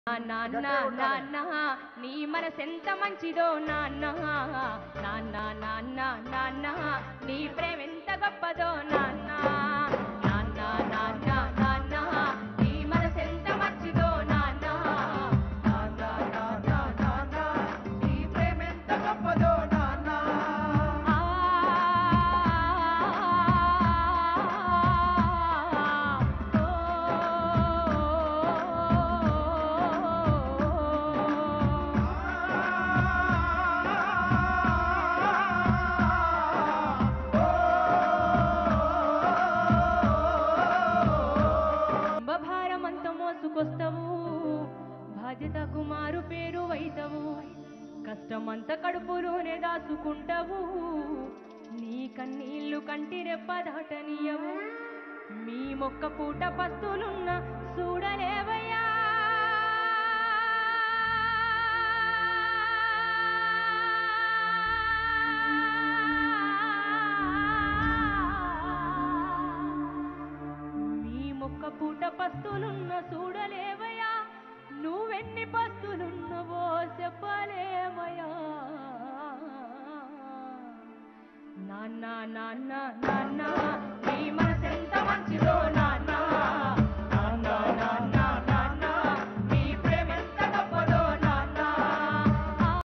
నాన్న నాన్న నీ మనసెంత మంచిదో నాన్న నాన్న నాన్న నాన్న నీ ప్రేమ ఎంత గొప్పదో నాన్న నాన్న నాన్న నాన్న నీ మనసెంత మంచిదో నాన్న నాన్న, నాన్న, నాన్న, నీ ప్రేమెంత గొప్పదో నాన్న. ఆ భారమంత మోసుకొస్తావు బాధ్యతకు మారు పేరు వైతవు కష్టమంత కడుపులోనే దాచుకుంటావు నీ కన్నీళ్లు కంటి రెప్ప దాటనీయవు మీ మొక్క పూట పస్తులున్న చూడలేవయ్యా మీ మొక్క పూట పస్తులున్న చూడలేవయ్యా నువ్వెన్ని పస్తులున్నవో చెప్పలేవయ్యా నాన్న నాన్న నాన్న